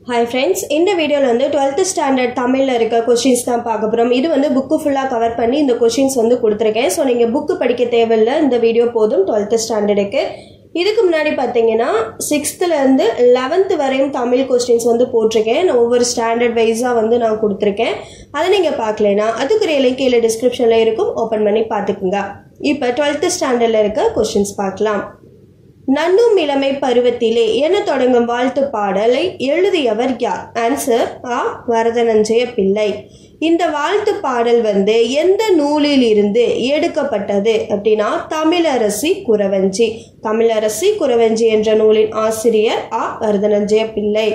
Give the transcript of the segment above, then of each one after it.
hi friends இந்த வீடியோவில் வந்து டுவெல்த்து ஸ்டாண்டர்ட் தமிழில் இருக்க கொஷின்ஸ் தான் பார்க்க போகிறோம் இது வந்து புக்கு ஃபுல்லாக கவர் பண்ணி இந்த கொஷின்ஸ் வந்து கொடுத்துருக்கேன் ஸோ நீங்கள் புக்கு படிக்க தேவையில்லை இந்த வீடியோ போதும் டுவெல்த்து ஸ்டாண்டர்டுக்கு இதுக்கு முன்னாடி பார்த்தீங்கன்னா சிக்ஸ்த்துலேருந்து லெவன்த்து வரையும் தமிழ் கொஸ்டின்ஸ் வந்து போட்டிருக்கேன் நான் ஒவ்வொரு ஸ்டாண்டர்ட் வைஸாக வந்து நான் கொடுத்துருக்கேன் அதை நீங்கள் பார்க்கலனா அதுக்குரிய லிங்க் கீழே டிஸ்கிரிப்ஷனில் இருக்கும் ஓப்பன் பண்ணி பார்த்துக்குங்க இப்போ டுவெல்த்து ஸ்டாண்டர்டில் இருக்க கொஷின்ஸ் பார்க்கலாம் நன்னும் இளமை பருவத்திலே என தொடங்கும் வாழ்த்து பாடலை எழுதியவர் யார் ஆன்சர் ஆ வரதனஞ்சய பிள்ளை இந்த வாழ்த்து பாடல் வந்து எந்த நூலில் இருந்து எடுக்கப்பட்டது அப்படின்னா தமிழரசி குறவஞ்சி தமிழரசி குறவஞ்சி என்ற நூலின் ஆசிரியர் ஆ வரதனஞ்சய பிள்ளை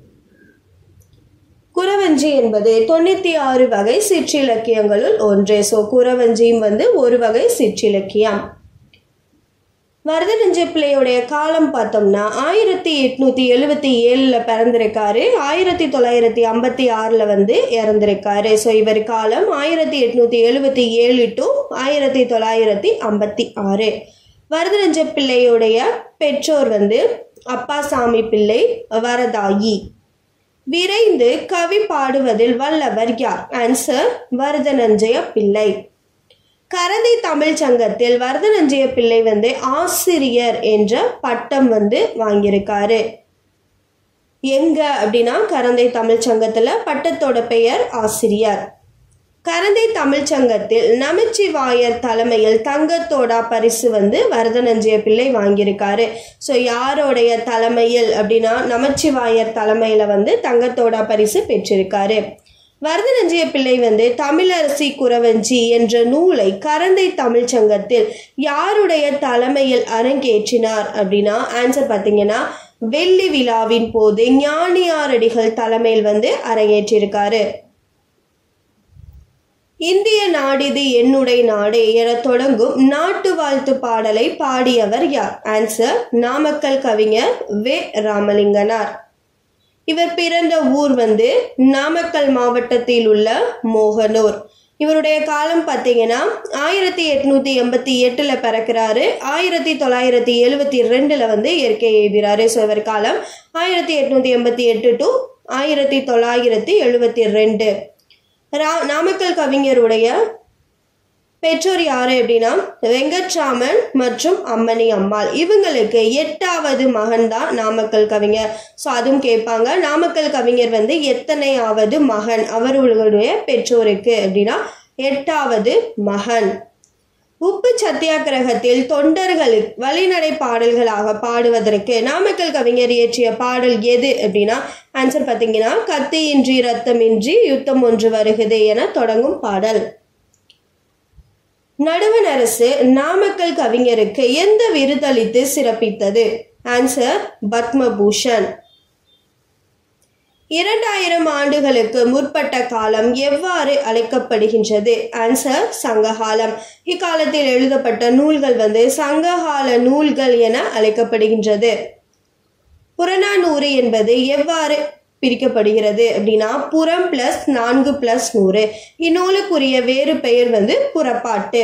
குறவஞ்சி என்பது தொண்ணூற்றி ஆறு வகை சிற்றிலக்கியங்களுள் ஒன்று ஸோ குறவஞ்சியும் வந்து ஒரு வகை சிற்றிலக்கியம் வரதனஞ்ச பிள்ளையுடைய காலம் பார்த்தோம்னா ஆயிரத்தி எட்நூத்தி எழுவத்தி ஏழுல பிறந்திருக்காரு ஆயிரத்தி தொள்ளாயிரத்தி ஐம்பத்தி ஆறுல வந்து இறந்திருக்காரு ஸோ இவர் காலம் ஆயிரத்தி எட்நூத்தி எழுவத்தி ஏழு டு ஆயிரத்தி தொள்ளாயிரத்தி ஐம்பத்தி ஆறு வரதனஞ்ச பிள்ளையுடைய பெற்றோர் வந்து அப்பாசாமி பிள்ளை வரதாயி விரைந்து கவி பாடுவதில் வல்லவர் யார் ஆன்சர் வரதனஞ்சய பிள்ளை கரந்தை தமிழ் சங்கத்தில் வரதனஞ்சய பிள்ளை வந்து ஆசிரியர் என்ற பட்டம் வந்து வாங்கியிருக்காரு எங்க அப்படின்னா கரந்தை தமிழ் சங்கத்துல பட்டத்தோட பெயர் ஆசிரியர் கரந்தை தமிழ் சங்கத்தில் நமச்சிவாயர் தலைமையில் தங்கத்தோடா பரிசு வந்து வரதனஞ்சய பிள்ளை வாங்கியிருக்காரு ஸோ யாரோடைய தலைமையில் அப்படின்னா நமச்சிவாயர் தலைமையில வந்து தங்கத்தோடா பரிசு பெற்றிருக்காரு வரதனஞ்சிய பிள்ளை வந்து தமிழரசி குறவஞ்சி என்ற நூலை கரந்தை தமிழ் சங்கத்தில் யாருடைய தலைமையில் அரங்கேற்றினார் அப்படின்னா ஆன்சர் பார்த்தீங்கன்னா வெள்ளி விழாவின் போது ஞானியாரடிகள் தலைமையில் வந்து அரங்கேற்றிருக்காரு இந்திய நாடிது என்னுடைய நாடே என தொடங்கும் நாட்டு வாழ்த்து பாடலை பாடியவர் யார் ஆன்சர் நாமக்கல் கவிஞர் வே ராமலிங்கனார் இவர் பிறந்த ஊர் வந்து நாமக்கல் மாவட்டத்தில் உள்ள மோகனூர் இவருடைய காலம் பார்த்தீங்கன்னா ஆயிரத்தி எட்நூத்தி எண்பத்தி எட்டுல பிறக்கிறாரு ஆயிரத்தி தொள்ளாயிரத்தி எழுவத்தி ரெண்டுல வந்து இயற்கை எழுதுறாரு ஸோ இவர் காலம் ஆயிரத்தி எட்நூத்தி எண்பத்தி எட்டு டு ஆயிரத்தி தொள்ளாயிரத்தி எழுவத்தி ரெண்டு ரா நாமக்கல் கவிஞருடைய பெற்றோர் யாரு அப்படின்னா வெங்கட்ராமன் மற்றும் அம்மணி அம்மாள் இவங்களுக்கு எட்டாவது மகன் தான் நாமக்கல் கவிஞர் ஸோ அதுவும் கேட்பாங்க நாமக்கல் கவிஞர் வந்து எத்தனையாவது மகன் அவர்களுடைய பெற்றோருக்கு அப்படின்னா எட்டாவது மகன் உப்பு சத்தியாகிரகத்தில் தொண்டர்களுக்கு வழிநடை பாடல்களாக பாடுவதற்கு நாமக்கல் கவிஞர் இயற்றிய பாடல் எது அப்படின்னா ஆன்சர் பார்த்தீங்கன்னா கத்தியின்றி ரத்தமின்றி யுத்தம் ஒன்று வருகுது என தொடங்கும் பாடல் நடுவண் அரசு நாமக்கல் கவிஞருக்கு எந்த விருதளித்து சிறப்பித்தது ஆன்சர் பத்மபூஷன் இரண்டாயிரம் ஆண்டுகளுக்கு முற்பட்ட காலம் எவ்வாறு அழைக்கப்படுகின்றது ஆன்சர் சங்ககாலம் இக்காலத்தில் எழுதப்பட்ட நூல்கள் வந்து சங்ககால நூல்கள் என அழைக்கப்படுகின்றது புறநானூறு என்பது எவ்வாறு பிரிக்கப்படுகிறது அப்படின்னா புறம் பிளஸ் நான்கு பிளஸ் நூறு இந்நூலுக்குரிய வேறு பெயர் வந்து புறப்பாட்டு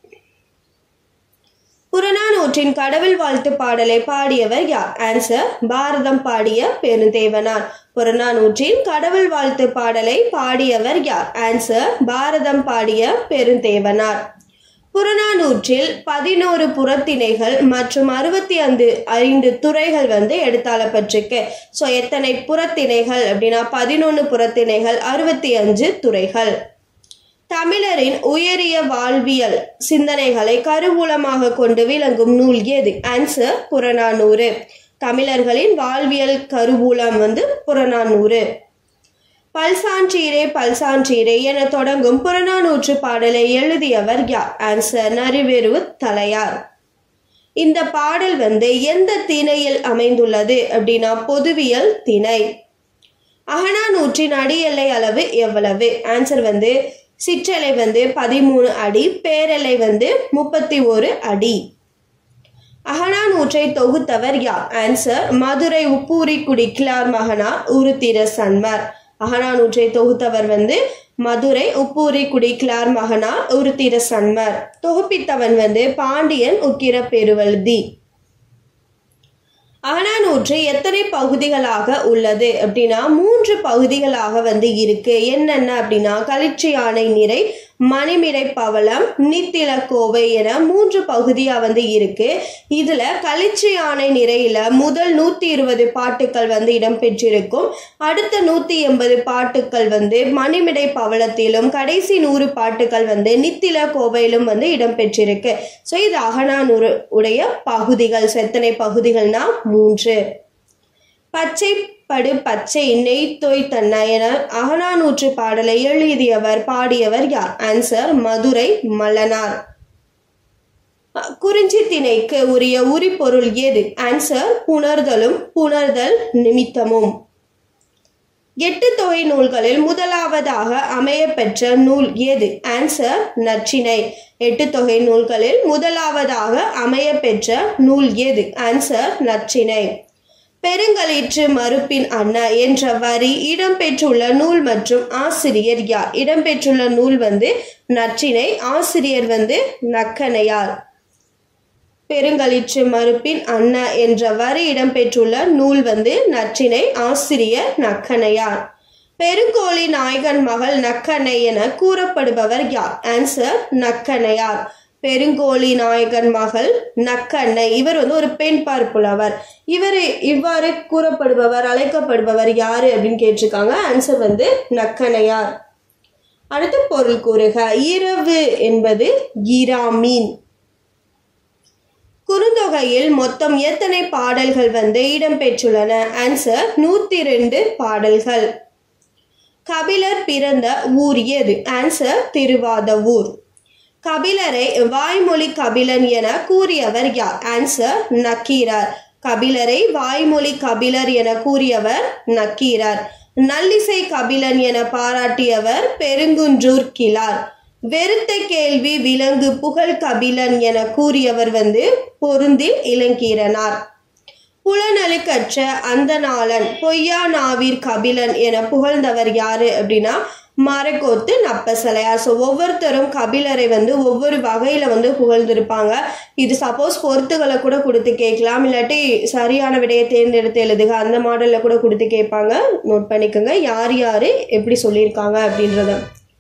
புறநானூற்றின் கடவுள் வாழ்த்து பாடலை பாடியவர் யார் ஆன்சர் பாரதம் பாடிய பெருந்தேவனார் புறநானூற்றின் கடவுள் வாழ்த்து பாடலை பாடியவர் யார் ஆன்சர் பாரதம் பாடிய பெருந்தேவனார் புறநானூற்றில் பதினோரு புறத்திணைகள் மற்றும் அறுபத்தி ஐந்து ஐந்து துறைகள் வந்து எடுத்தாளப்பட்டிருக்கு ஸோ எத்தனை புறத்திணைகள் அப்படின்னா பதினொன்று புறத்திணைகள் அறுபத்தி அஞ்சு துறைகள் தமிழரின் உயரிய வாழ்வியல் சிந்தனைகளை கருவூலமாக கொண்டு விளங்கும் நூல் எது ஆன்சர் புறநானூறு தமிழர்களின் வாழ்வியல் கருவூலம் வந்து புறநானூறு பல்சான்றீரே பல்சான்றீரே என தொடங்கும் புறநானூற்று பாடலை எழுதியவர் யார் ஆன்சர் நரிவெரு தலையார் இந்த பாடல் வந்து எந்த திணையில் அமைந்துள்ளது அப்படின்னா பொதுவியல் திணை அகனானூற்றின் அடி எல்லை அளவு எவ்வளவு ஆன்சர் வந்து சிற்றலை வந்து பதிமூணு அடி பேரலை வந்து முப்பத்தி ஒரு அடி அகனானூற்றை தொகுத்தவர் யார் ஆன்சர் மதுரை உப்பூரி குடிக்கிலார் மகனார் உருத்திர சன்மர் அகனானூற்றை தொகுத்தவர் வந்து மதுரை உப்பூரி குடிக்கிலார் மகனார் உருத்திர சன்மர் தொகுப்பித்தவன் வந்து பாண்டியன் உக்கிர பெருவழுதி அகநானூற்று எத்தனை பகுதிகளாக உள்ளது அப்படின்னா மூன்று பகுதிகளாக வந்து இருக்கு என்னென்ன அப்படின்னா களிற்று யானை நிறை மணிமிடை பவளம் நித்தில கோவை என மூன்று பகுதியா வந்து இருக்கு இதுல களிற்று யானை நிறையில முதல் நூத்தி இருபது பாட்டுக்கள் வந்து இடம்பெற்றிருக்கும் அடுத்த நூத்தி எண்பது பாட்டுக்கள் வந்து மணிமிடை பவளத்திலும் கடைசி நூறு பாட்டுக்கள் வந்து நித்தில கோவையிலும் வந்து இடம்பெற்றிருக்கு ஸோ இது அகநானூறு உடைய பகுதிகள் So, எத்தனை பகுதிகள்னா மூன்று பச்சை படு பச்சை நெய்த்தொய் தன்ன என அகநானூற்று பாடலை எழுதியவர் பாடியவர் யார் ஆன்சர் மதுரை மல்லனார் குறிஞ்சி திணைக்கு உரிய உரிபொருள் எது ஆன்சர் புணர்தலும் புணர்தல் நிமித்தமும் எட்டு தொகை நூல்களில் முதலாவதாக அமைய பெற்ற நூல் எது ஆன்சர் நற்றினை எட்டு தொகை நூல்களில் முதலாவதாக அமைய பெற்ற நூல் எது ஆன்சர் நற்றினை பெருங்களிற்று மறுப்பின் அண்ணா என்ற வரி இடம்பெற்றுள்ள நூல் மற்றும் ஆசிரியர் யார் இடம்பெற்றுள்ள நூல் வந்து நற்றினை ஆசிரியர் வந்து நக்கனையார் பெருங்களிற்று மறுப்பின் அண்ணா என்ற வரி இடம்பெற்றுள்ள நூல் வந்து நற்றினை ஆசிரியர் நக்கனையார் பெருங்கோழி நாயகன் மகள் நக்கனை என கூறப்படுபவர் யார் ஆன்சர் நக்கனையார் பெருங்கோழி நாயகன் மகள் நக்கண்ணை இவர் வந்து ஒரு பெண் பார்ப்புலவர் இவர் இவ்வாறு கூறப்படுபவர் அழைக்கப்படுபவர் யாரு அப்படின்னு கேட்டிருக்காங்க ஆன்சர் வந்து நக்கனையார் அடுத்து பொருள் கூறுக இரவு என்பது இராமீன் குறுந்தொகையில் மொத்தம் எத்தனை பாடல்கள் வந்து இடம்பெற்றுள்ளன ஆன்சர் நூத்தி ரெண்டு பாடல்கள் கபிலர் பிறந்த ஊர் எது ஆன்சர் திருவாதவூர் கபிலரை வாய்மொழி கபிலன் என கூறியவர் யார் ஆன்சர் நக்கீரர் கபிலரை வாய்மொழி கபிலர் என கூறியவர் நக்கீரர் நல்லிசை கபிலன் என பாராட்டியவர் பெருங்குன்றூர் கிளார் வெறுத்த கேள்வி விலங்கு புகழ் கபிலன் என கூறியவர் வந்து பொருந்தில் இளங்கீரனார் புலனழுக்கற்ற அந்த நாளன் பொய்யா நாவீர் கபிலன் என புகழ்ந்தவர் யாரு அப்படின்னா மரக்கோத்து நப்பசலையார் ஸோ ஒவ்வொருத்தரும் கபிலரை வந்து ஒவ்வொரு வகையில் வந்து புகழ்ந்திருப்பாங்க இது சப்போஸ் பொறுத்துகளை கூட கொடுத்து கேட்கலாம் இல்லாட்டி சரியான விடையை தேர்ந்தெடுத்து எழுதுக அந்த மாடலில் கூட கொடுத்து கேட்பாங்க நோட் பண்ணிக்கோங்க யார் யார் எப்படி சொல்லியிருக்காங்க அப்படின்றத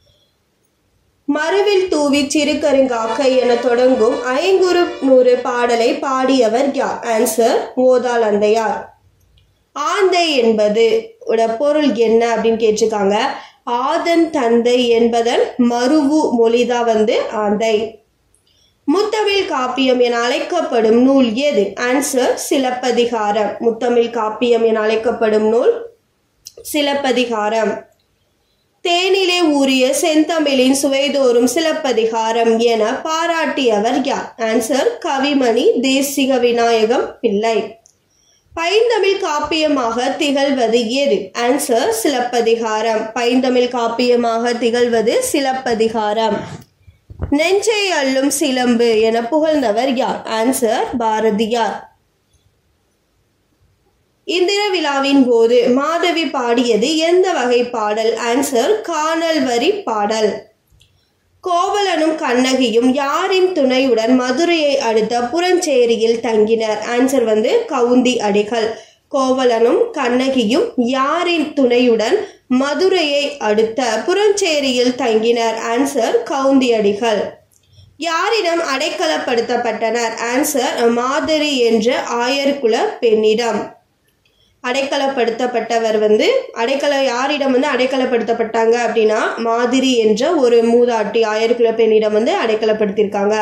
மறுவில் தூவி சிறுகருங்காக்கை என தொடங்கும் ஐங்குறு நூறு பாடலை பாடியவர் யார் ஆன்சர் ஓதால் அந்தையார் ஆந்தை என்பது உட பொருள் என்ன அப்படின்னு கேட்டிருக்காங்க ஆதன் தந்தை என்பதன் மருவு மொழிதான் வந்து ஆந்தை முத்தமிழ் காப்பியம் என அழைக்கப்படும் நூல் எது ஆன்சர் சிலப்பதிகாரம் முத்தமிழ் காப்பியம் என அழைக்கப்படும் நூல் சிலப்பதிகாரம் தேனிலே ஊறிய செந்தமிழின் சுவைதோறும் சிலப்பதிகாரம் என பாராட்டியவர் யார் ஆன்சர் கவிமணி தேசிக விநாயகம் பிள்ளை பைந்தமிழ் காப்பியமாக திகழ்வது எது ஆன்சர் சிலப்பதிகாரம் பைந்தமிழ் காப்பியமாக திகழ்வது சிலப்பதிகாரம் நெஞ்சை அள்ளும் சிலம்பு என புகழ்ந்தவர் யார் ஆன்சர் பாரதியார் இந்திர விழாவின் போது மாதவி பாடியது எந்த வகை பாடல் ஆன்சர் காணல் வரி பாடல் கோவலனும் கண்ணகியும் யாரின் துணையுடன் மதுரையை அடுத்த புறஞ்சேரியில் தங்கினர் ஆன்சர் வந்து கவுந்தி அடிகள் கோவலனும் கண்ணகியும் யாரின் துணையுடன் மதுரையை அடுத்த புறஞ்சேரியில் தங்கினர் ஆன்சர் கவுந்தி அடிகள் யாரிடம் அடைக்கலப்படுத்தப்பட்டனர் ஆன்சர் மாதரி என்ற ஆயர்குல பெண்ணிடம் அடைக்கலப்படுத்தப்பட்டவர் வந்து அடைக்கல யாரிடம் வந்து அடைக்கலப்படுத்தப்பட்டாங்க அப்படின்னா மாதிரி என்ற ஒரு மூதாட்டி ஆயர்குல பெண்ணிடம் வந்து அடைக்கலப்படுத்தியிருக்காங்க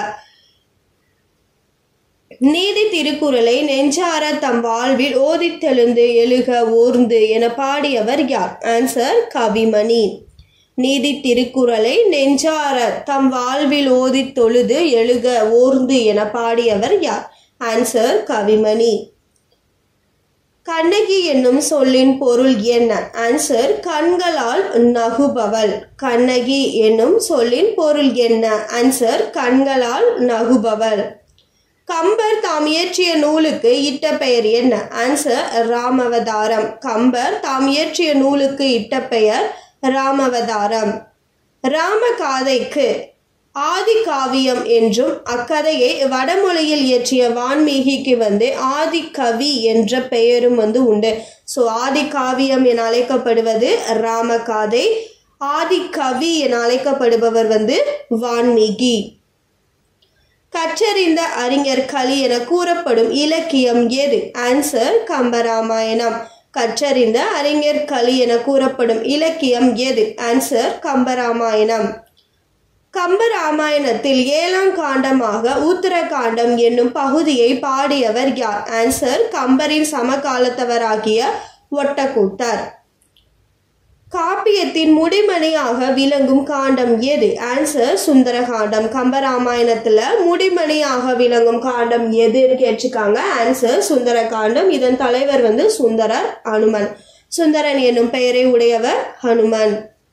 நீதி திருக்குறளை நெஞ்சார தம் வாழ்வில் ஓதித்தெழுந்து எழுக ஓர்ந்து என பாடியவர் யார் ஆன்சர் கவிமணி நீதி திருக்குறளை நெஞ்சார தம் வாழ்வில் ஓதித் தொழுது எழுக ஓர்ந்து என பாடியவர் யார் ஆன்சர் கவிமணி கண்ணகி என்னும் சொல்லின் பொருள் என்ன ஆன்சர் கண்களால் நகுபவள் கண்ணகி என்னும் சொல்லின் பொருள் என்ன ஆன்சர் கண்களால் நகுபவள் கம்பர் தாம் இயற்றிய நூலுக்கு இட்ட பெயர் என்ன ஆன்சர் ராமவதாரம் கம்பர் தாம் இயற்றிய நூலுக்கு இட்ட பெயர் ராமவதாரம் ராமகாதைக்கு ஆதி காவியம் என்றும் அக்கதையை வடமொழியில் இயற்றிய வான்மீகிக்கு வந்து ஆதி கவி என்ற பெயரும் வந்து உண்டு ஸோ ஆதி காவியம் என அழைக்கப்படுவது ராமகாதை ஆதி கவி என அழைக்கப்படுபவர் வந்து வான்மீகி கற்றறிந்த அறிஞர் களி என கூறப்படும் இலக்கியம் எது ஆன்சர் கம்பராமாயணம் கற்றறிந்த அறிஞர் களி என கூறப்படும் இலக்கியம் எது ஆன்சர் கம்பராமாயணம் கம்பராமாயணத்தில் ஏழாம் காண்டமாக உத்தரகாண்டம் என்னும் பகுதியை பாடியவர் யார் ஆன்சர் கம்பரின் சமகாலத்தவராகிய ஒட்டக்கூத்தர் காப்பியத்தின் முடிமணியாக விளங்கும் காண்டம் எது ஆன்சர் சுந்தரகாண்டம் கம்பராமாயணத்துல முடிமணியாக விளங்கும் காண்டம் எதுன்னு கேட்டிருக்காங்க ஆன்சர் சுந்தரகாண்டம் இதன் தலைவர் வந்து சுந்தரர் அனுமன் சுந்தரன் என்னும் பெயரை உடையவர் ஹனுமன்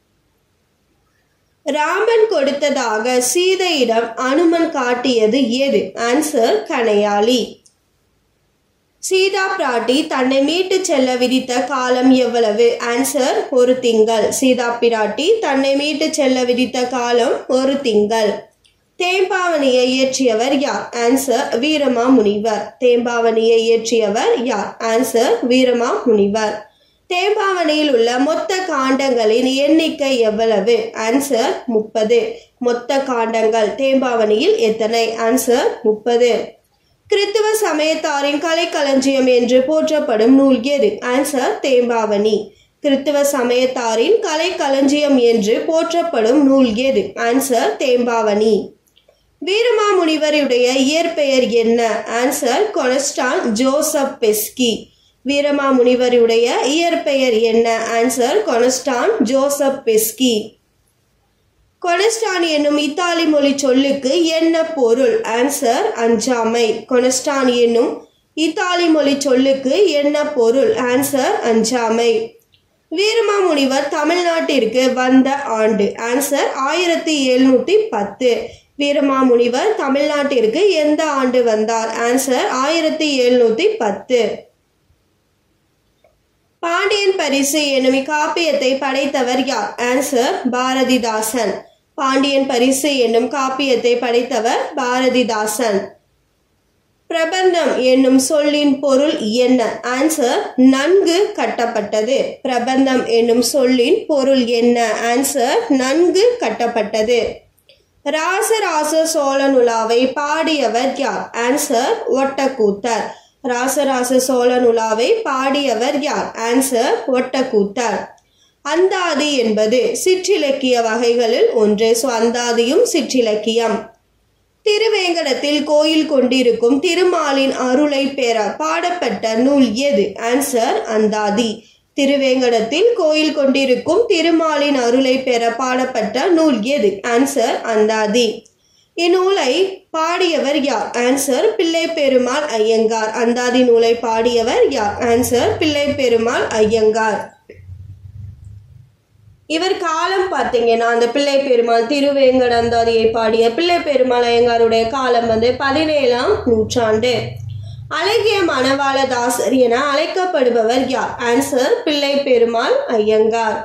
ராமன் கொடுத்ததாக சீதையிடம் அனுமன் காட்டியது எது ஆன்சர் கனையாளி சீதா பிராட்டி தன்னை மீட்டு செல்ல விதித்த காலம் எவ்வளவு ஆன்சர் ஒரு திங்கள் சீதா பிராட்டி தன்னை மீட்டு செல்ல விதித்த காலம் ஒரு திங்கள் தேம்பாவணியை இயற்றியவர் யார் ஆன்சர் வீரமா முனிவர் தேம்பாவணியை இயற்றியவர் யார் ஆன்சர் வீரமா முனிவர் தேம்பாவணியில் உள்ள மொத்த காண்டங்களின் எண்ணிக்கை எவ்வளவு ஆன்சர் முப்பது மொத்த காண்டங்கள் தேம்பாவணியில் எத்தனை ஆன்சர் முப்பது கிறித்துவ சமயத்தாரின் கலைக்களஞ்சியம் என்று போற்றப்படும் நூல் எது ஆன்சர் தேம்பாவணி கிறித்துவ சமயத்தாரின் கலைக்களஞ்சியம் என்று போற்றப்படும் நூல் எது ஆன்சர் தேம்பாவணி வீரமாமுனிவருடைய இயற்பெயர் என்ன ஆன்சர் கொனஸ்டான் ஜோசப் பெஸ்கி வீரமாமுனிவருடைய இயற்பெயர் என்ன answer Costanzo Joseph Beschi Costanzo என்னும் இத்தாலி மொழி சொல்லுக்கு என்ன பொருள் ஆன்சர் அஞ்சாமை கொனஸ்டான் என்னும் இத்தாலி மொழி சொல்லுக்கு என்ன பொருள் ஆன்சர் அஞ்சாமை வீரமாமுனிவர் தமிழ்நாட்டிற்கு வந்த ஆண்டு ஆன்சர் ஆயிரத்தி எழுநூத்தி பத்து வீரமாமுனிவர் தமிழ்நாட்டிற்கு எந்த ஆண்டு வந்தார் ஆன்சர் ஆயிரத்தி எழுநூத்தி பத்து பாண்டியன் பரிசு எனும் காப்பியத்தை படைத்தவர் யார் ஆன்சர் பாரதிதாசன் பாண்டியன் பரிசு என்னும் காப்பியத்தை படைத்தவர் பாரதிதாசன் பிரபந்தம் என்னும் சொல்லின் பொருள் என்ன ஆன்சர் நன்கு கட்டப்பட்டது பிரபந்தம் என்னும் சொல்லின் பொருள் என்ன ஆன்சர் நன்கு கட்டப்பட்டது ராசராச சோழனுலாவை பாடியவர் யார் ஆன்சர் ஒட்டக்கூத்தர் ராசராச சோழனுலாவை பாடியவர் யார் ஆன்சர் ஒட்டக்கூத்தர் அந்தாதி என்பது சிற்றிலக்கிய வகைகளில் ஒன்று ஸோ அந்தாதியும் சிற்றிலக்கியம் திருவேங்கடத்தில் கோயில் கொண்டிருக்கும் திருமாலின் அருளை பெற பாடப்பட்ட நூல் எது ஆன்சர் அந்தாதி திருவேங்கடத்தில் கோயில் கொண்டிருக்கும் திருமாலின் அருளை பெற பாடப்பட்ட நூல் எது ஆன்சர் அந்தாதி இந்நூலை பாடியவர் யார் ஆன்சர் பிள்ளை பெருமாள் ஐயங்கார் அந்தாதி நூலை பாடியவர் யார் ஆன்சர் பிள்ளை பெருமாள் ஐயங்கார் இவர் காலம் பார்த்தீங்கன்னா அந்த பிள்ளை பெருமாள் திருவேங்கட அந்தாதியை பாடிய பிள்ளை பெருமாள் ஐயங்காருடைய காலம் வந்து பதினேழாம் நூற்றாண்டு அழகிய மணவாளதாசர் என அழைக்கப்படுபவர் யார் ஆன்சர் பிள்ளை பெருமாள் ஐயங்கார்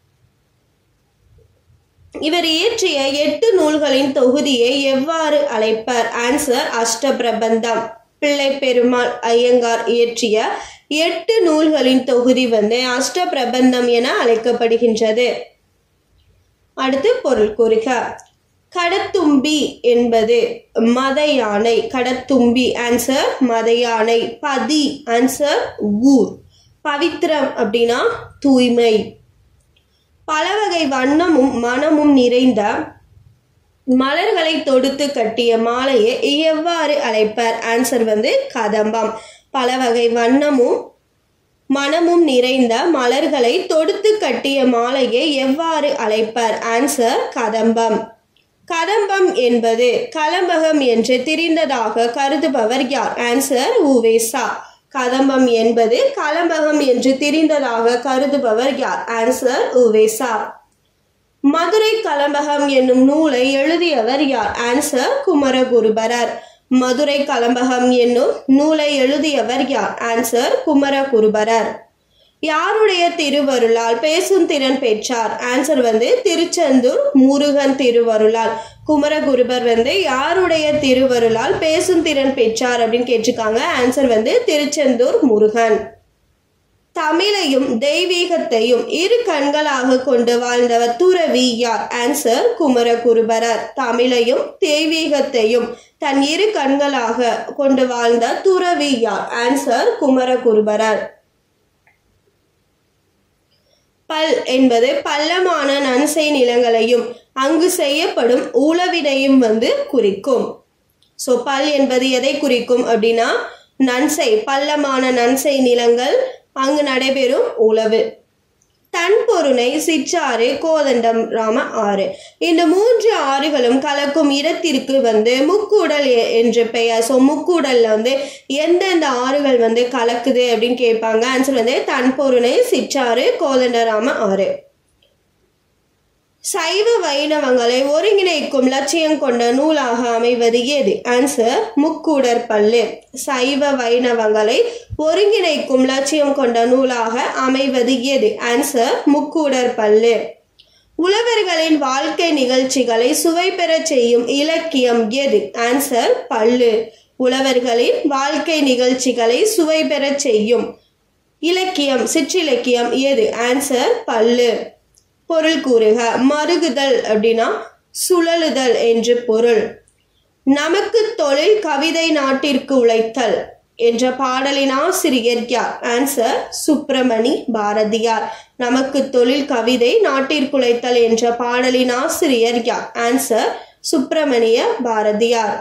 இவர் இயற்றிய எட்டு நூல்களின் தொகுதியை எவ்வாறு அழைப்பர் ஆன்சர் அஷ்டபிரபந்தம் பிள்ளை பெருமாள் ஐயங்கார் இயற்றிய எட்டு நூல்களின் தொகுதி வந்து அஷ்டபிரபந்தம் என அழைக்கப்படுகின்றது அடுத்து பொருள் கூறுக கடத்தும்பி என்பது மத யானை கடத்தும்பி ஆன்சர் மத யானை பதி ஆன்சர் ஊர் பவித்ரம் அப்படின்னா தூய்மை பல வகை வண்ணமும் மனமும் நிறைந்த மலர்களை தொடுத்து கட்டிய மாலையை எவ்வாறு அழைப்பர் ஆன்சர் வந்து கதம்பம் பல வகை வண்ணமும் மனமும் நிறைந்த மலர்களை தொடுத்து கட்டிய மாலையை எவ்வாறு அழைப்பர் ஆன்சர் கதம்பம் கதம்பம் என்பது கலம்பகம் என்று தெரிந்ததாக கருதுபவர் யார் ஆன்சர் உவேசா கதம்பம் என்பது கலம்பகம் என்று தெரிந்ததாக கருதுபவர் யார் ஆன்சர் உவேசா மதுரை கலம்பகம் என்னும் நூலை எழுதியவர் யார் ஆன்சர் குமரகுருபரர் மதுரை கலம்பகம் என்னும் நூலை எழுதியவர் யார் ஆன்சர் குமரகுருபரர் யாருடைய திருவருளால் பேசும் திறன் பெற்றார் ஆன்சர் வந்து திருச்செந்தூர் முருகன் திருவருளால் குமரகுருபர் வந்து யாருடைய திருவருளால் பேசும் திறன் பெற்றார் அப்படின்னு கேட்டிருக்காங்க ஆன்சர் வந்து திருச்செந்தூர் முருகன் தமிழையும் தெய்வீகத்தையும் இரு கண்களாக கொண்டு வாழ்ந்தவர் துறவி யார் ஆன்சர் குமரகுருபரர் தமிழையும் தெய்வீகத்தையும் தன் இரு கண்களாக கொண்டு வாழ்ந்த துறவி யார் ஆன்சர் குமரகுருபரர் பல் என்பது பள்ளமான நன்சை நிலங்களையும் அங்கு செய்யப்படும் உளவினையும் வந்து குறிக்கும் ஸோ பல் என்பது எதை குறிக்கும் அப்படின்னா நன்சை பள்ளமான நன்சை நிலங்கள் அங்கு நடைபெறும் உழவு தன்பொருணை சிற்றாறு கோதண்டம் ராம ஆறு இந்த மூன்று ஆறுகளும் கலக்கும் இடத்திற்கு வந்து முக்கூடல் எ- என்று பெயர் ஸோ முக்கூடல்ல வந்து எந்தெந்த ஆறுகள் வந்து கலக்குது அப்படின்னு கேட்பாங்க ஆன்சர் வந்து தன்பொருணை சிற்றாறு கோதண்டராம ஆறு சைவ வைணவங்களை ஒருங்கிணைக்கும் லட்சியம் கொண்ட நூலாக அமைவது எது ஆன்சர் முக்கூடர் பல்லு சைவ வைணவங்களை ஒருங்கிணைக்கும் லட்சியம் கொண்ட நூலாக அமைவது எது ஆன்சர் முக்கூடர் பல்லு உழவர்களின் வாழ்க்கை நிகழ்ச்சிகளை சுவை பெறச் செய்யும் இலக்கியம் எது ஆன்சர் பல்லு உழவர்களின் வாழ்க்கை நிகழ்ச்சிகளை சுவை பெறச் செய்யும் இலக்கியம் சிற்றிலக்கியம் எது ஆன்சர் பல்லு பொருள் கூறுக மருகுதல் அப்படின்னா சுழலுதல் என்று பொருள் நமக்கு தொழில் கவிதை நாட்டிற்கு உழைத்தல் என்ற பாடலின் ஆசிரியர் யார் ஆன்சர் சுப்பிரமணி பாரதியார் நமக்கு தொழில் கவிதை நாட்டிற்கு உழைத்தல் என்ற பாடலின் ஆசிரியர் யார் ஆன்சர் சுப்பிரமணிய பாரதியார்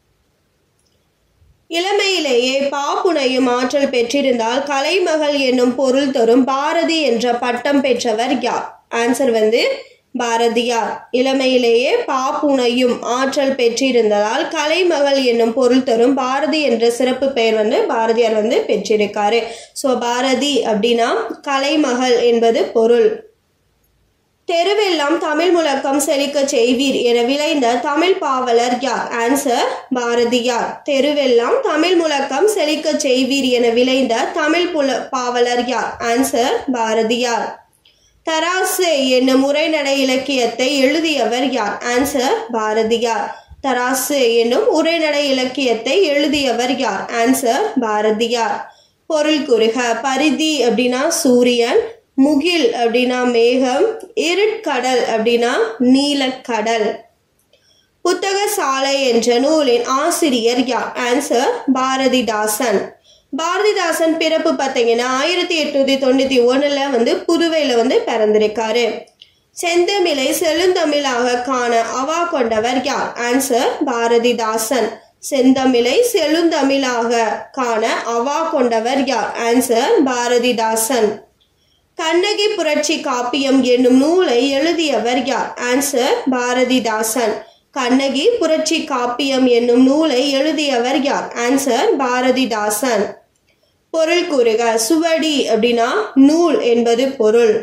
இளமையிலேயே பாப்புனையும் ஆற்றல் பெற்றிருந்தால் கலைமகள் என்னும் பொருள் தரும் பாரதி என்ற பட்டம் பெற்றவர் யார் ஆன்சர் வந்து பாரதியார் இளமையிலேயே பாப்புனையும் ஆற்றல் பெற்றிருந்ததால் கலைமகள் என்னும் பொருள் தரும் பாரதி என்ற சிறப்பு பெயர் வந்து பாரதியார் வந்து பெற்றிருக்காரு ஸோ பாரதி அப்படின்னா கலைமகள் என்பது பொருள் தெருவெல்லாம் தமிழ் முழக்கம் செழிக்க செய்வீர் என விளைந்த தமிழ் பாவலர் யார் ஆன்சர் பாரதியார் தெருவெல்லாம் தமிழ் முழக்கம் செழிக்க செய்வீர் என விளைந்த தமிழ் புல பாவலர் யார் ஆன்சர் பாரதியார் தராசு என்னும் உரைநடை இலக்கியத்தை எழுதியவர் யார் ஆன்சர் பாரதியார் தராசு என்னும் உரைநடை இலக்கியத்தை எழுதியவர் யார் ஆன்சர் பாரதியார் பொருள் குறுக பரிதி அப்படின்னா சூரியன் முகில் அப்படின்னா மேகம் இருட்கடல் அப்படின்னா நீலக்கடல் புத்தக சாலை என்ற நூலின் ஆசிரியர் யார் ஆன்சர் பாரதிதாசன் பாரதிதாசன் பிறப்பு பார்த்தீங்கன்னா ஆயிரத்தி எட்நூத்தி தொண்ணூத்தி ஒண்ணுல வந்து புதுவையில வந்து பிறந்திருக்காரு செந்தமிழை செழுந்தமிழாக காண அவா கொண்டவர் யார் ஆன்சர் பாரதிதாசன் செந்தமிழை செழுந்தமிழாக காண அவா கொண்டவர் யார் ஆன்சர் பாரதிதாசன் கண்ணகி புரட்சி காப்பியம் என்னும் நூலை எழுதியவர் யார் ஆன்சர் பாரதிதாசன் கண்ணகி புரட்சி காப்பியம் என்னும் நூலை எழுதியவர் யார் ஆன்சர் பாரதிதாசன் பொருள் கூறுக சுவடி அப்படின்னா நூல் என்பது பொருள்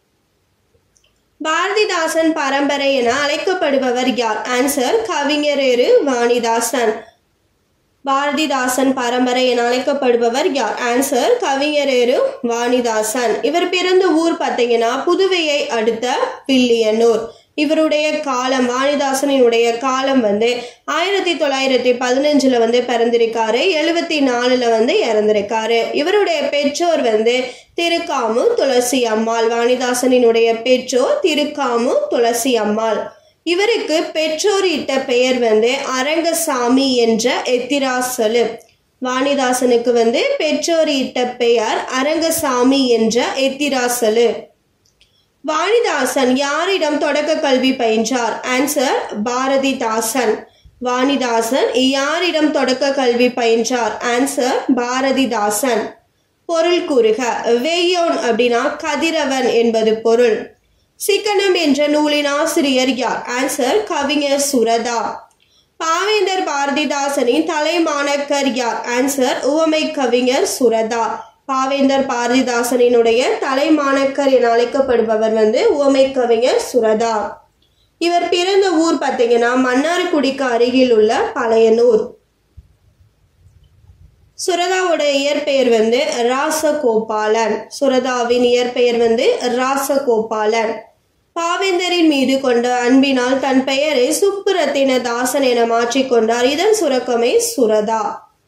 பாரதிதாசன் பரம்பரை என அழைக்கப்படுபவர் யார் ஆன்சர் கவிஞரேறு வாணிதாசன் பாரதிதாசன் பரம்பரை என அழைக்கப்படுபவர் யார் ஆன்சர் கவிஞரேறு வாணிதாசன் இவர் பிறந்த ஊர் பார்த்தீங்கன்னா புதுவையை அடுத்த வில்லியனூர் இவருடைய காலம் வாணிதாசனினுடைய காலம் வந்து ஆயிரத்தி தொள்ளாயிரத்தி பதினஞ்சுல வந்து பிறந்திருக்காரு எழுபத்தி நாலுல வந்து இறந்திருக்காரு இவருடைய பெற்றோர் வந்து திருக்காமு துளசி அம்மாள் வாணிதாசனினுடைய பெற்றோர் திருக்காமு துளசி அம்மாள் இவருக்கு பெற்றோர் இட்ட பெயர் வந்து அரங்கசாமி என்ற எத்திராசலு வாணிதாசனுக்கு வந்து பெற்றோர் இட்ட பெயர் அரங்கசாமி என்ற எத்திராசலு வாணிதாசன் யாரிடம் தொடக்க கல்வி பயின்றார் ஆன்சர் பாரதிதாசன் வாணிதாசன் யாரிடம் தொடக்க கல்வி பயின்றார் ஆன்சர் பாரதிதாசன் பொருள் கூறுக வெய்யோன் அப்படின்னா கதிரவன் என்பது பொருள் சிக்கனம் என்ற நூலின் ஆசிரியர் யார் ஆன்சர் கவிஞர் சுரதா பாவேந்தர் பாரதிதாசனின் தலைமாணக்கர் யார் ஆன்சர் உவமை கவிஞர் சுரதா பாவேந்தர் பாரதிதாசனினுடைய தலைமாணக்கர் என அழைக்கப்படுபவர் வந்து உவமை கவிஞர் சுரதா இவர் பிறந்த ஊர் பார்த்தீங்கன்னா மன்னார்குடிக்கு அருகில் உள்ள பழையனூர் சுரதாவோட இயற்பெயர் வந்து ராசகோபாலன் சுரதாவின் இயற்பெயர் வந்து ராசகோபாலன் பாவேந்தரின் மீது கொண்ட அன்பினால் தன் பெயரை சுப்புரத்தின தாசன் என மாற்றிக்கொண்டார் இதன் சுரக்கமே சுரதா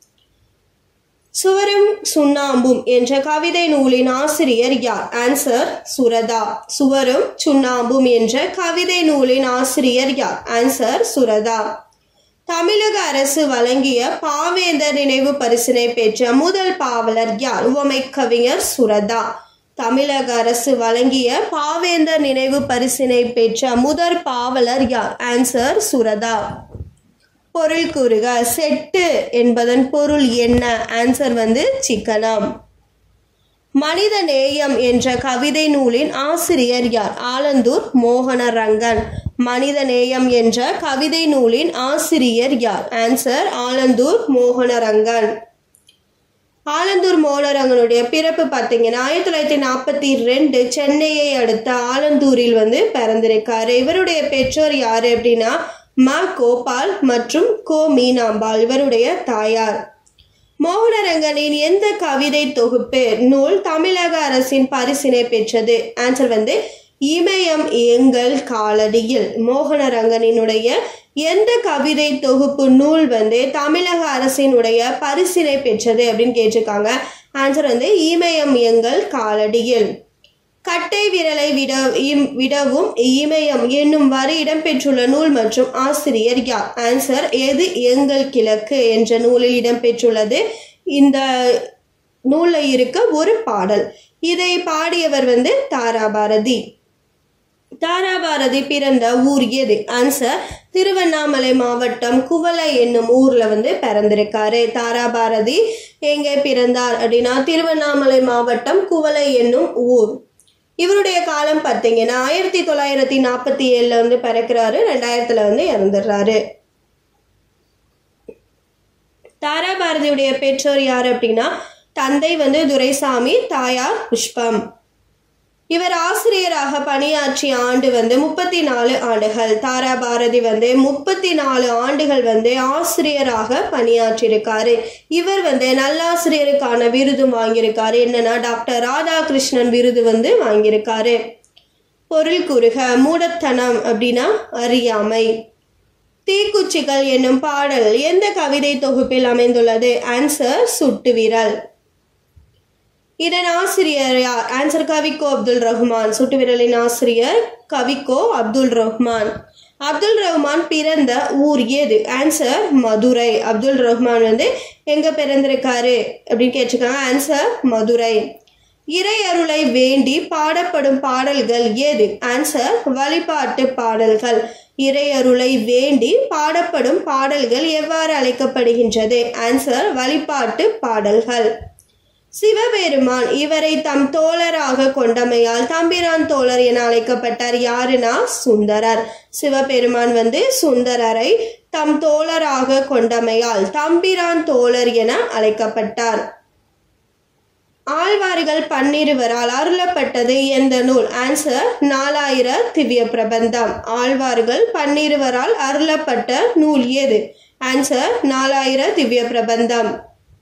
சுவரும் சுண்ணாம்பும் என்ற கவிதை நூலின் ஆசிரியர் யார் ஆன்சர் சுரதா சுவரும் சுண்ணாம்பும் என்ற கவிதை நூலின் ஆசிரியர் யார் ஆன்சர் சுரதா தமிழக அரசு வழங்கிய பாவேந்தர் நினைவு பரிசினை பெற்ற முதல் பாவலர் யார் உவமை கவிஞர் சுரதா தமிழக அரசு வழங்கிய பாவேந்தர் நினைவு பரிசினை பெற்ற முதற் பாவலர் யார் ஆன்சர் சுரதா பொருள் கூறுக செட்டு என்பதன் பொருள் என்ன ஆன்சர் வந்து சிக்கனம் மனித நேயம் என்ற கவிதை நூலின் ஆசிரியர் யார் ஆலந்தூர் மோகனரங்கன் மனித நேயம் என்ற கவிதை நூலின் ஆசிரியர் யார் ஆன்சர் ஆலந்தூர் மோகனரங்கன் ஆலந்தூர் மோகனரங்கனுடைய பிறப்பு பார்த்தீங்கன்னா ஆயிரத்தி தொள்ளாயிரத்தி நாற்பத்தி ரெண்டு சென்னையை அடுத்த ஆலந்தூரில் வந்து பிறந்திருக்காரு இவருடைய பெற்றோர் யாரு அப்படின்னா ம கோபால் மற்றும் கோ மீனாம்பாள் இவருடைய தாயார் மோகனரங்கனின் எந்த கவிதை தொகுப்பு நூல் தமிழக அரசின் பரிசினை பெற்றது ஆன்சர் வந்து இமயம் எங்கள் காலடியில் மோகனரங்கனினுடைய எந்த கவிதை தொகுப்பு நூல் வந்து தமிழக அரசினுடைய பரிசினை பெற்றது அப்படின்னு கேட்டிருக்காங்க ஆன்சர் வந்து இமயம் எங்கள் காலடியில் கட்டை விரலை விட இம்- விடவும் இமயம் என்னும் வரி இடம்பெற்றுள்ள நூல் மற்றும் ஆசிரியர் யார் ஆன்சர் எது எங்கள் கிழக்கு என்ற நூலில் இடம்பெற்றுள்ளது இந்த நூலில் இருக்க ஒரு பாடல் இதை பாடியவர் வந்து தாராபாரதி தாராபாரதி பிறந்த ஊர் எது ஆன்சர் திருவண்ணாமலை மாவட்டம் குவளை என்னும் ஊர்ல வந்து பிறந்திருக்காரு தாராபாரதி எங்கே பிறந்தார் அப்படின்னா திருவண்ணாமலை மாவட்டம் குவளை என்னும் ஊர் இவருடைய காலம் பார்த்தீங்கன்னா ஆயிரத்தி தொள்ளாயிரத்தி நாற்பத்தி ஏழுல வந்து பிறக்கிறாரு ரெண்டாயிரத்துல வந்து இறந்துடுறாரு தாராபாரதியுடைய பெற்றோர் யார் அப்படின்னா தந்தை வந்து துரைசாமி தாயார் புஷ்பம் இவர் ஆசிரியராக பணியாற்றிய ஆண்டு வந்து முப்பத்தி நாலு ஆண்டுகள் தாராபாரதி வந்து முப்பத்தி நாலு ஆண்டுகள் வந்து ஆசிரியராக பணியாற்றியிருக்காரு இவர் வந்து நல்லாசிரியருக்கான விருதும் வாங்கியிருக்காரு என்னன்னா டாக்டர் ராதாகிருஷ்ணன் விருது வந்து வாங்கியிருக்காரு பொருள் கூறுக மூடத்தனம் அப்படின்னா அறியாமை தீக்குச்சிகள் என்னும் பாடல் எந்த கவிதை தொகுப்பில் அமைந்துள்ளது ஆன்சர் சுட்டு விரல் இதன் ஆசிரியர் யார் ஆன்சர் கவிக்கோ அப்துல் ரஹ்மான் சுட்டு விரலின் ஆசிரியர் கவிக்கோ அப்துல் ரஹ்மான் அப்துல் ரஹ்மான் பிறந்த ஊர் ஏது ஆன்சர் மதுரை அப்துல் ரஹ்மான் வந்து எங்க பிறந்திருக்காரு அப்படின்னு கேட்டிருக்காங்க ஆன்சர் மதுரை இறை அருளை வேண்டி பாடப்படும் பாடல்கள் ஏது ஆன்சர் வழிபாட்டு பாடல்கள் இறை அருளை வேண்டி பாடப்படும் பாடல்கள் எவ்வாறு அழைக்கப்படுகின்றது ஆன்சர் வழிபாட்டு பாடல்கள் சிவபெருமான் இவரை தம் தோழராக கொண்டமையால் தம்பிரான் தோழர் என அழைக்கப்பட்டார் யாருன்னா சுந்தரர் சிவபெருமான் வந்து சுந்தரரை தம் தோழராக கொண்டமையால் தம்பிரான் தோழர் என அழைக்கப்பட்டார் ஆழ்வார்கள் பன்னிருவரால் அருளப்பட்டது எந்த நூல் ஆன்சர் நாலாயிர திவ்ய பிரபந்தம் ஆழ்வார்கள் பன்னிருவரால் அருளப்பட்ட நூல் எது ஆன்சர் நாலாயிர திவ்ய பிரபந்தம்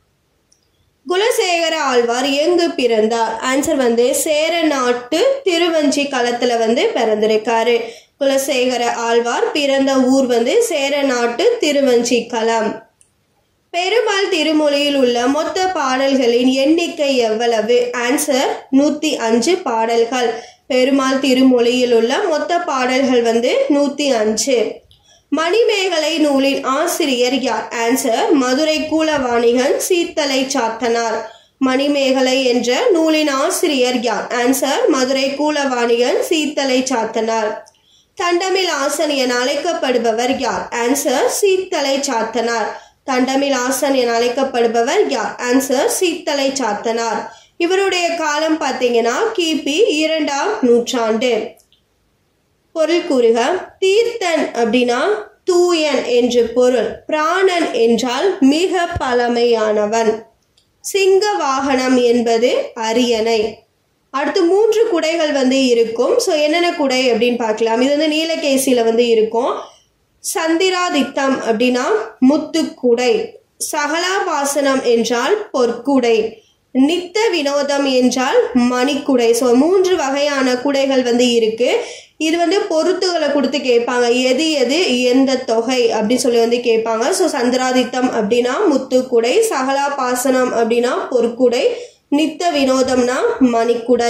குலசேகர ஆழ்வார் எங்கு பிறந்தார் ஆன்சர் வந்து சேர நாட்டு திருவஞ்சி களத்துல வந்து பிறந்திருக்காரு குலசேகர ஆழ்வார் பிறந்த ஊர் வந்து சேர நாட்டு திருவஞ்சி களம் பெருமாள் திருமொழியில் உள்ள மொத்த பாடல்களின் எண்ணிக்கை எவ்வளவு ஆன்சர் நூத்தி அஞ்சு பாடல்கள் பெருமாள் திருமொழியில் உள்ள மொத்த பாடல்கள் வந்து நூத்தி அஞ்சு மணிமேகலை நூலின் ஆசிரியர் யார் ஆன்சர் மதுரை கூலவாணிகன் சீத்தலை சாத்தனார் மணிமேகலை என்ற நூலின் ஆசிரியர் யார் ஆன்சர் மதுரை கூலவாணிகன் சீத்தலை சாத்தனார் தண்டமில் ஆசன் என அழைக்கப்படுபவர் யார் ஆன்சர் சீத்தலை சாத்தனார் தண்டமில் ஆசன் என அழைக்கப்படுபவர் யார் ஆன்சர் சீத்தலை சாத்தனார் இவருடைய காலம் பார்த்தீங்கன்னா கிபி இரண்டாம் நூற்றாண்டு பொருள் கூறுக தீர்த்தன் அப்படின்னா தூயன் என்று பொருள் பிராணன் என்றால் மிக பழமையானவன் சிங்க வாகனம் என்பது அரியணை அடுத்து மூன்று குடைகள் வந்து இருக்கும் ஸோ என்னென்ன குடை அப்படின்னு பார்க்கலாம் இது வந்து நீலகேசியில் வந்து இருக்கும் சந்திராதித்தம் அப்படின்னா முத்துக்குடை சகலாபாசனம் என்றால் பொற்குடை நித்த வினோதம் என்றால் மணிக்குடை ஸோ மூன்று வகையான குடைகள் வந்து இருக்கு இது வந்து பொருத்துகளை கொடுத்து கேட்பாங்க எது எது எந்த தொகை அப்படின்னு சொல்லி வந்து கேட்பாங்க ஸோ சந்திராதித்தம் அப்படின்னா முத்துக்குடை சகலாபாசனம் அப்படின்னா பொற்குடை நித்த வினோதம்னா மணிக்குடை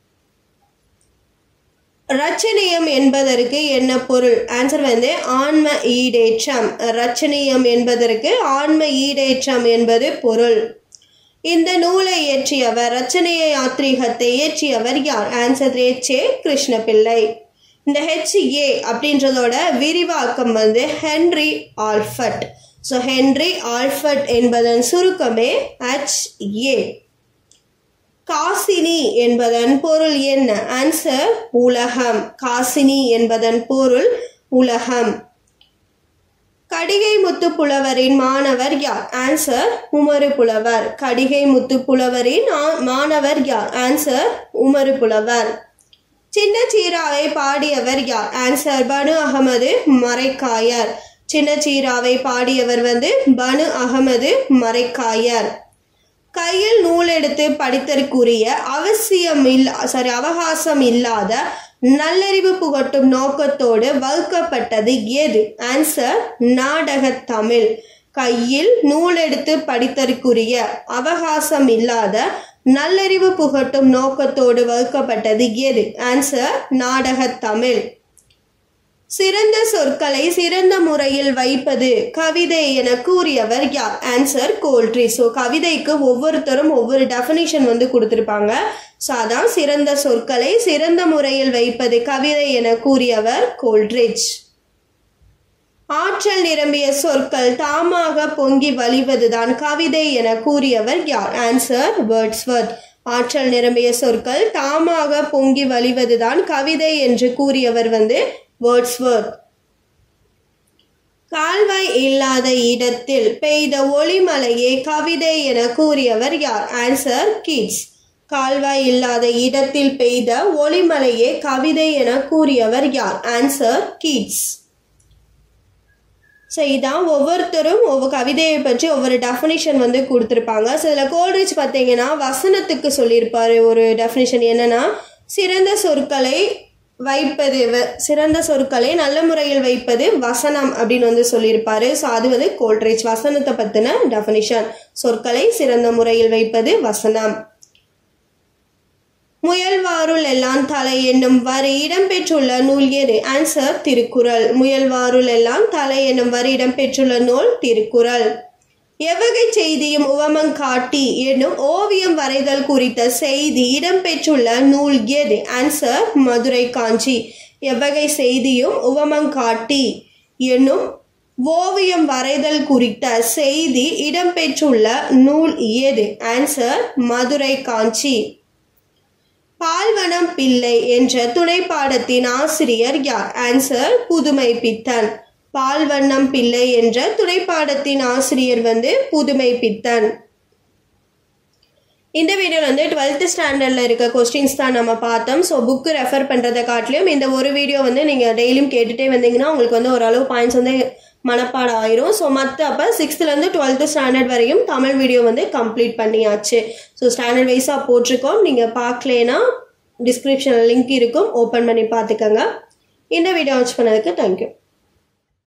ரச்சனியம் என்பதற்கு என்ன பொருள் ஆன்சர் வந்து ஆன்ம ஈடேற்றம் ரச்சனியம் என்பதற்கு ஆன்ம ஈடேற்றம் என்பது பொருள் இந்த நூலை இயற்றியவர் ரச்சனைய யாத்ரீகத்தை இயற்றியவர் யார் ஆன்சர் ஏச்சே கிருஷ்ணபிள்ளை இந்த ஹெச்ஏ அப்படின்றதோட விரிவாக்கம் வந்து ஹென்ரி ஆல்ஃபட் ஸோ ஹென்ரி ஆல்ஃபட் என்பதன் சுருக்கமே ஹெச் ஏ காசினி என்பதன் பொருள் என்ன ஆன்சர் உலகம் காசினி என்பதன் பொருள் உலகம் கடிகை முத்து புலவரின் மாணவர் யார் ஆன்சர் உமரு புலவர் கடிகை முத்து புலவரின் மாணவர் யார் ஆன்சர் உமரு புலவர் சின்ன சீராவை பாடியவர் யார் ஆன்சர் பனு அகமது மறைக்காயர் சின்ன சீராவை பாடியவர் வந்து பனு அகமது மறைக்காயர் கையில் நூல் எடுத்து படித்தற்குரிய அவசியம் இல்ல சாரி அவகாசம் இல்லாத நல்லறிவு புகட்டும் நோக்கத்தோடு வகுக்கப்பட்டது எது ஆன்சர் நாடக தமிழ் கையில் நூல் எடுத்து படித்தற்குரிய அவகாசம் இல்லாத நல்லறிவு புகட்டும் நோக்கத்தோடு வகுக்கப்பட்டது எது ஆன்சர் நாடக தமிழ் சிறந்த சொற்களை சிறந்த முறையில் வைப்பது கவிதை என கூறியவர் யார் ஆன்சர் கோல்ட்ரி ஸோ கவிதைக்கு ஒவ்வொருத்தரும் ஒவ்வொரு டெஃபினிஷன் வந்து கொடுத்துருப்பாங்க ஸோ அதான் சிறந்த சொற்களை சிறந்த முறையில் வைப்பது கவிதை என கூறியவர் கோல்ட்ரிச் ஆற்றல் நிரம்பிய சொற்கள் தாமாக பொங்கி வழிவதுதான் கவிதை என கூறியவர் யார் ஆன்சர் வேர்ட்ஸ்வர்த் ஆற்றல் நிரம்பிய சொற்கள் தாமாக பொங்கி வழிவதுதான் கவிதை என்று கூறியவர் வந்து வேர்ட்ஸ்வர்த் கால்வாய் இல்லாத இடத்தில் பெய்த ஒளிமலையே கவிதை என கூறியவர் யார் ஆன்சர் கிட்ஸ் கால்வாய் இல்லாத இடத்தில் பெய்த ஒளிமலையே கவிதை என கூறியவர் யார் ஆன்சர் கிட்ஸ் ஸோ இதான் ஒவ்வொருத்தரும் ஒவ்வொரு கவிதையை பற்றி ஒவ்வொரு டெஃபினிஷன் வந்து கொடுத்துருப்பாங்க ஸோ இதில் கோல்ட்ரிச் பார்த்தீங்கன்னா வசனத்துக்கு சொல்லியிருப்பார் ஒரு டெஃபினிஷன் என்னன்னா சிறந்த சொற்களை வைப்பது சிறந்த சொற்களை நல்ல முறையில் வைப்பது வசனம் அப்படின்னு வந்து சொல்லியிருப்பாரு ஸோ அது வந்து கோல்ட்ரேஜ் வசனத்தை பற்றின டெஃபினிஷன் சொற்களை சிறந்த முறையில் வைப்பது வசனம் முயல்வாருள் எல்லாம் தலை என்னும் வரி இடம்பெற்றுள்ள நூல் எது ஆன்சர் திருக்குறள் முயல்வாருள் எல்லாம் தலை என்னும் வரி இடம்பெற்றுள்ள நூல் திருக்குறள் எவ்வகை செய்தியும் உவமங்காட்டி என்னும் ஓவியம் வரைதல் குறித்த செய்தி இடம்பெற்றுள்ள நூல் எது ஆன்சர் மதுரை காஞ்சி எவ்வகை செய்தியும் உவமங்காட்டி என்னும் ஓவியம் வரைதல் குறித்த செய்தி இடம்பெற்றுள்ள நூல் எது ஆன்சர் மதுரை காஞ்சி பால்வனம் பிள்ளை என்ற துணைப்பாடத்தின் ஆசிரியர் யார் ஆன்சர் புதுமை பித்தன் பால்வண்ணம் பிள்ளை என்ற துணைப்பாடத்தின் ஆசிரியர் வந்து புதுமை பித்தன் இந்த வீடியோவில் வந்து டுவெல்த்து ஸ்டாண்டர்டில் இருக்க கொஸ்டின்ஸ் தான் நம்ம பார்த்தோம் ஸோ புக்கு ரெஃபர் பண்ணுறதை காட்டிலும் இந்த ஒரு வீடியோ வந்து நீங்கள் டெய்லியும் கேட்டுகிட்டே வந்தீங்கன்னா உங்களுக்கு வந்து ஓரளவு பாயிண்ட்ஸ் வந்து மனப்பாடம் ஆயிரும் ஸோ மற்ற அப்போ சிக்ஸ்த்துலேருந்து டுவெல்த்து ஸ்டாண்டர்ட் வரையும் தமிழ் வீடியோ வந்து கம்ப்ளீட் பண்ணியாச்சு ஸோ ஸ்டாண்டர்ட் வைஸாக போட்டிருக்கோம் நீங்கள் பார்க்கலேன்னா டிஸ்கிரிப்ஷனில் லிங்க் இருக்கும் ஓப்பன் பண்ணி பார்த்துக்கோங்க இந்த வீடியோ வாட்ச் பண்ணதுக்கு தேங்க்யூ